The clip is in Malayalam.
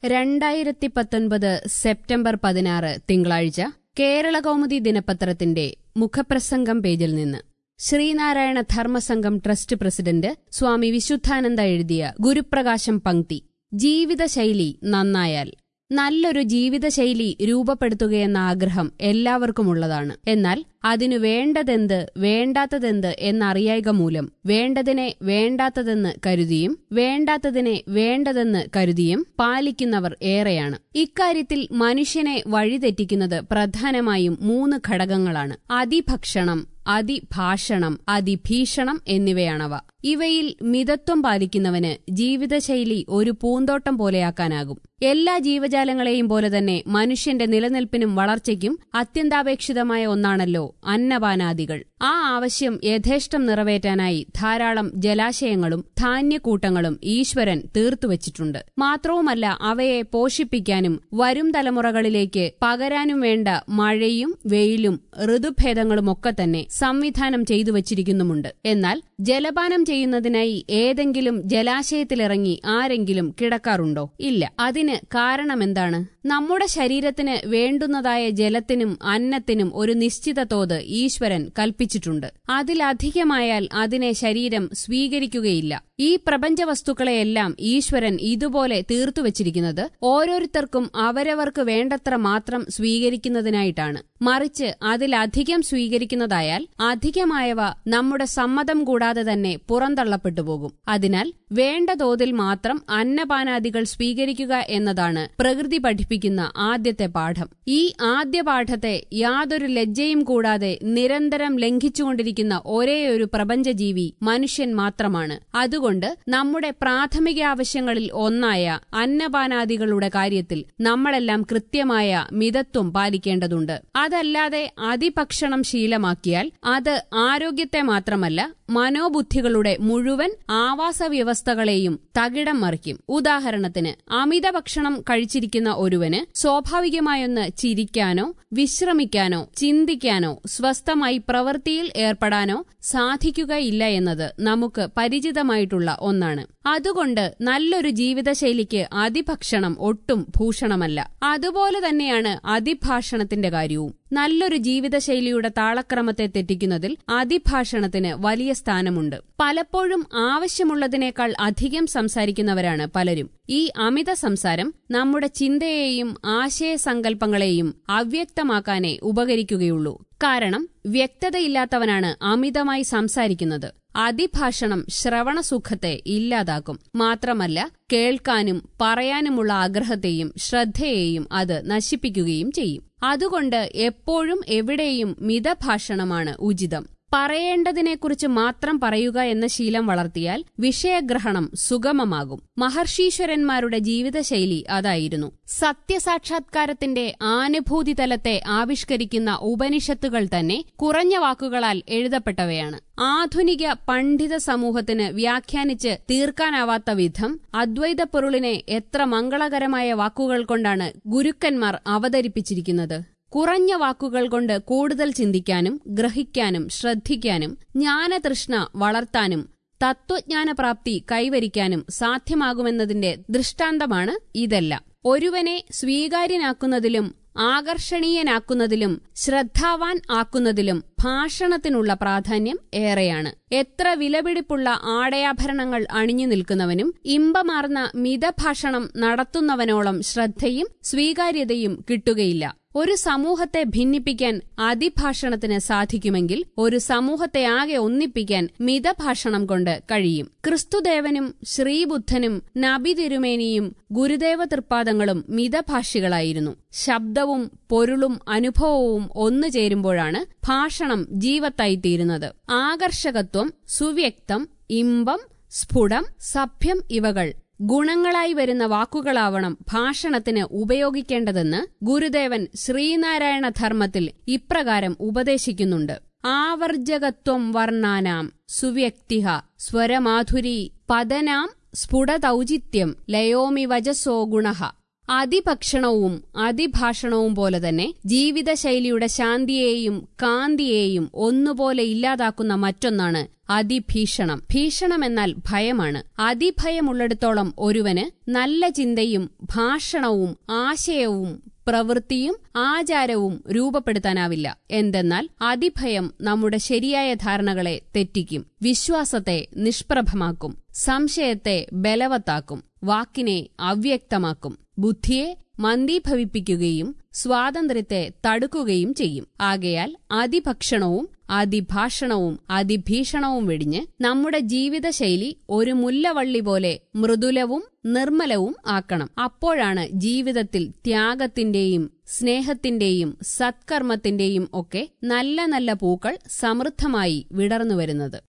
രണ്ടായിരത്തി പത്തൊൻപത് സെപ്റ്റംബർ പതിനാറ് തിങ്കളാഴ്ച കേരളകൗമുദി ദിനപത്രത്തിന്റെ മുഖപ്രസംഗം പേജിൽ നിന്ന് ശ്രീനാരായണ ധർമ്മസംഘം ട്രസ്റ്റ് പ്രസിഡന്റ് സ്വാമി വിശുദ്ധാനന്ദ എഴുതിയ ഗുരുപ്രകാശം പങ്ക്തി ജീവിതശൈലി നന്നായാൽ നല്ലൊരു ജീവിതശൈലി രൂപപ്പെടുത്തുകയെന്ന ആഗ്രഹം എല്ലാവർക്കുമുള്ളതാണ് എന്നാൽ അതിനു വേണ്ടതെന്ത് വേണ്ടാത്തതെന്ത് എന്നറിയായിക മൂലം വേണ്ടതിനെ വേണ്ടാത്തതെന്ന് കരുതിയും വേണ്ടാത്തതിനെ വേണ്ടതെന്ന് കരുതിയും പാലിക്കുന്നവർ ഏറെയാണ് ഇക്കാര്യത്തിൽ മനുഷ്യനെ വഴിതെറ്റിക്കുന്നത് പ്രധാനമായും മൂന്ന് ഘടകങ്ങളാണ് അതിഭക്ഷണം അതിഭാഷണം അതിഭീഷണം എന്നിവയാണവ ഇവയിൽ മിതത്വം പാലിക്കുന്നവന് ജീവിതശൈലി ഒരു പൂന്തോട്ടം പോലെയാക്കാനാകും എല്ലാ ജീവജാലങ്ങളെയും പോലെ തന്നെ മനുഷ്യന്റെ നിലനിൽപ്പിനും വളർച്ചയ്ക്കും അത്യന്താപേക്ഷിതമായ ഒന്നാണല്ലോ അന്നപാനാദികൾ ആ ആവശ്യം യഥേഷ്ടം നിറവേറ്റാനായി ധാരാളം ജലാശയങ്ങളും ധാന്യക്കൂട്ടങ്ങളും ഈശ്വരൻ തീർത്തുവച്ചിട്ടുണ്ട് മാത്രവുമല്ല അവയെ പോഷിപ്പിക്കാനും വരും തലമുറകളിലേക്ക് പകരാനും വേണ്ട മഴയും വെയിലും ഋതുഭേദങ്ങളുമൊക്കെ തന്നെ സംവിധാനം ചെയ്തു വച്ചിരിക്കുന്നുമുണ്ട് എന്നാൽ ജലപാനം ചെയ്യുന്നതിനായി ഏതെങ്കിലും ജലാശയത്തിലിറങ്ങി ആരെങ്കിലും കിടക്കാറുണ്ടോ ഇല്ല അതിന് കാരണമെന്താണ് നമ്മുടെ ശരീരത്തിന് വേണ്ടുന്നതായ ജലത്തിനും അന്നത്തിനും ഒരു നിശ്ചിത തോത് ഈശ്വരൻ കൽപ്പിച്ചിട്ടുണ്ട് അതിലധികമായാൽ അതിനെ ശരീരം സ്വീകരിക്കുകയില്ല ഈ പ്രപഞ്ച വസ്തുക്കളെയെല്ലാം ഈശ്വരൻ ഇതുപോലെ തീർത്തുവച്ചിരിക്കുന്നത് ഓരോരുത്തർക്കും അവരവർക്ക് വേണ്ടത്ര മാത്രം സ്വീകരിക്കുന്നതിനായിട്ടാണ് മറിച്ച് അതിലധികം സ്വീകരിക്കുന്നതായാൽ അധികമായവ നമ്മുടെ സമ്മതം കൂടാതെ തന്നെ പുറന്തള്ളപ്പെട്ടു പോകും അതിനാൽ വേണ്ട തോതിൽ മാത്രം അന്നപാനാദികൾ സ്വീകരിക്കുക എന്നതാണ് പ്രകൃതി പഠിപ്പിക്കുന്ന ആദ്യത്തെ പാഠം ഈ ആദ്യ പാഠത്തെ യാതൊരു ലജ്ജയും കൂടാതെ നിരന്തരം ലംഘിച്ചുകൊണ്ടിരിക്കുന്ന ഒരേയൊരു പ്രപഞ്ചജീവി മനുഷ്യൻ മാത്രമാണ് അതുകൊണ്ട് നമ്മുടെ പ്രാഥമിക ആവശ്യങ്ങളിൽ ഒന്നായ അന്നപാനാദികളുടെ കാര്യത്തിൽ നമ്മളെല്ലാം കൃത്യമായ മിതത്വം പാലിക്കേണ്ടതുണ്ട് അതല്ലാതെ അതിഭക്ഷണം ശീലമാക്കിയാൽ അത് ആരോഗ്യത്തെ മാത്രമല്ല മനോബുദ്ധികളുടെ മുഴുവൻ ആവാസ വ്യവസ്ഥകളെയും തകിടം മറിക്കും ഉദാഹരണത്തിന് അമിത ഭക്ഷണം കഴിച്ചിരിക്കുന്ന ഒരുവന് സ്വാഭാവികമായൊന്ന് ചിരിക്കാനോ വിശ്രമിക്കാനോ ചിന്തിക്കാനോ സ്വസ്ഥമായി പ്രവൃത്തിയിൽ ഏർപ്പെടാനോ സാധിക്കുകയില്ല എന്നത് നമുക്ക് പരിചിതമായിട്ടുള്ള ഒന്നാണ് അതുകൊണ്ട് നല്ലൊരു ജീവിതശൈലിക്ക് അതിഭക്ഷണം ഒട്ടും ഭൂഷണമല്ല അതുപോലെ തന്നെയാണ് അതിഭാഷണത്തിന്റെ കാര്യവും നല്ലൊരു ജീവിതശൈലിയുടെ താളക്രമത്തെ തെറ്റിക്കുന്നതിൽ അതിഭാഷണത്തിന് വലിയ സ്ഥാനമുണ്ട് പലപ്പോഴും ആവശ്യമുള്ളതിനേക്കാൾ അധികം സംസാരിക്കുന്നവരാണ് പലരും ഈ അമിത സംസാരം നമ്മുടെ ചിന്തയെയും ആശയസങ്കല്പങ്ങളെയും അവ്യക്തമാക്കാനേ ഉപകരിക്കുകയുള്ളൂ കാരണം വ്യക്തതയില്ലാത്തവനാണ് അമിതമായി സംസാരിക്കുന്നത് അതിഭാഷണം ശ്രവണസുഖത്തെ ഇല്ലാതാക്കും മാത്രമല്ല കേൾക്കാനും പറയാനുമുള്ള ആഗ്രഹത്തെയും ശ്രദ്ധയെയും അത് നശിപ്പിക്കുകയും ചെയ്യും അതുകൊണ്ട് എപ്പോഴും എവിടെയും മിതഭാഷണമാണ് ഉചിതം പറയേണ്ടതിനെക്കുറിച്ച് മാത്രം പറയുക എന്ന ശീലം വളർത്തിയാൽ വിഷയഗ്രഹണം സുഗമമാകും മഹർഷീശ്വരന്മാരുടെ ജീവിതശൈലി അതായിരുന്നു സത്യസാക്ഷാത്കാരത്തിന്റെ ആനുഭൂതി തലത്തെ ആവിഷ്കരിക്കുന്ന ഉപനിഷത്തുകൾ തന്നെ കുറഞ്ഞ വാക്കുകളാൽ എഴുതപ്പെട്ടവയാണ് ആധുനിക പണ്ഡിത സമൂഹത്തിന് വ്യാഖ്യാനിച്ച് തീർക്കാനാവാത്ത വിധം അദ്വൈത പൊരുളിനെ എത്ര മംഗളകരമായ വാക്കുകൾ കൊണ്ടാണ് ഗുരുക്കന്മാർ അവതരിപ്പിച്ചിരിക്കുന്നത് കുറഞ്ഞ വാക്കുകൾ കൊണ്ട് കൂടുതൽ ചിന്തിക്കാനും ഗ്രഹിക്കാനും ശ്രദ്ധിക്കാനും ജ്ഞാനതൃഷ്ണ വളർത്താനും തത്വജ്ഞാനപ്രാപ്തി കൈവരിക്കാനും സാധ്യമാകുമെന്നതിന്റെ ദൃഷ്ടാന്തമാണ് ഇതെല്ലാം ഒരുവനെ സ്വീകാര്യനാക്കുന്നതിലും ആകർഷണീയനാക്കുന്നതിലും ശ്രദ്ധാവാൻ ആക്കുന്നതിലും ഭാഷണത്തിനുള്ള പ്രാധാന്യം ഏറെയാണ് എത്ര വിലപിടിപ്പുള്ള ആടയാഭരണങ്ങൾ അണിഞ്ഞു നിൽക്കുന്നവനും ഇമ്പമാർന്ന മിതഭാഷണം നടത്തുന്നവനോളം ശ്രദ്ധയും സ്വീകാര്യതയും കിട്ടുകയില്ല ഒരു സമൂഹത്തെ ഭിന്നിപ്പിക്കാൻ അതിഭാഷണത്തിന് സാധിക്കുമെങ്കിൽ ഒരു സമൂഹത്തെ ആകെ ഒന്നിപ്പിക്കാൻ മിതഭാഷണം കൊണ്ട് കഴിയും ക്രിസ്തുദേവനും ശ്രീബുദ്ധനും നബി തിരുമേനിയും ഗുരുദേവ തൃപ്പാദങ്ങളും മിതഭാഷികളായിരുന്നു ശബ്ദവും പൊരുളും അനുഭവവും ഒന്നു ചേരുമ്പോഴാണ് ഭാഷണം ജീവത്തായിത്തീരുന്നത് ആകർഷകത്വം സുവ്യക്തം ഇമ്പം സ്ഫുടം സഭ്യം ഇവകൾ ഗുണങ്ങളായി വരുന്ന വാക്കുകളാവണം ഭാഷണത്തിന് ഉപയോഗിക്കേണ്ടതെന്ന് ഗുരുദേവൻ ശ്രീനാരായണ ധർമ്മത്തിൽ ഇപ്രകാരം ഉപദേശിക്കുന്നുണ്ട് ആവർജകത്വം വർണ്ണാനാം സുവ്യക്തിഹ സ്വരമാധുരി പദനാം സ്ഫുടതൗചിത്യം ലയോമി വജസോ ഗുണ അതിഭക്ഷണവും അതിഭാഷണവും പോലെ തന്നെ ജീവിതശൈലിയുടെ ശാന്തിയെയും കാന്തിയെയും ഒന്നുപോലെ ഇല്ലാതാക്കുന്ന മറ്റൊന്നാണ് അതിഭീഷണം ഭീഷണം എന്നാൽ ഭയമാണ് അതിഭയമുള്ളിടത്തോളം ഒരുവന് നല്ല ചിന്തയും ഭാഷണവും ആശയവും പ്രവൃത്തിയും ആചാരവും രൂപപ്പെടുത്താനാവില്ല എന്തെന്നാൽ അതിഭയം നമ്മുടെ ശരിയായ ധാരണകളെ തെറ്റിക്കും വിശ്വാസത്തെ നിഷ്പ്രഭമാക്കും സംശയത്തെ ബലവത്താക്കും വാക്കിനെ അവ്യക്തമാക്കും ബുദ്ധിയെ മന്ദീഭവിപ്പിക്കുകയും സ്വാതന്ത്ര്യത്തെ തടുക്കുകയും ചെയ്യും ആകയാൽ അതിഭക്ഷണവും അതിഭാഷണവും അതിഭീഷണവും വെടിഞ്ഞ് നമ്മുടെ ജീവിതശൈലി ഒരു മുല്ലവള്ളി പോലെ മൃദുലവും നിർമ്മലവും ആക്കണം അപ്പോഴാണ് ജീവിതത്തിൽ ത്യാഗത്തിന്റെയും സ്നേഹത്തിന്റെയും സത്കർമ്മത്തിന്റെയും ഒക്കെ നല്ല നല്ല പൂക്കൾ സമൃദ്ധമായി വിടർന്നു വരുന്നത്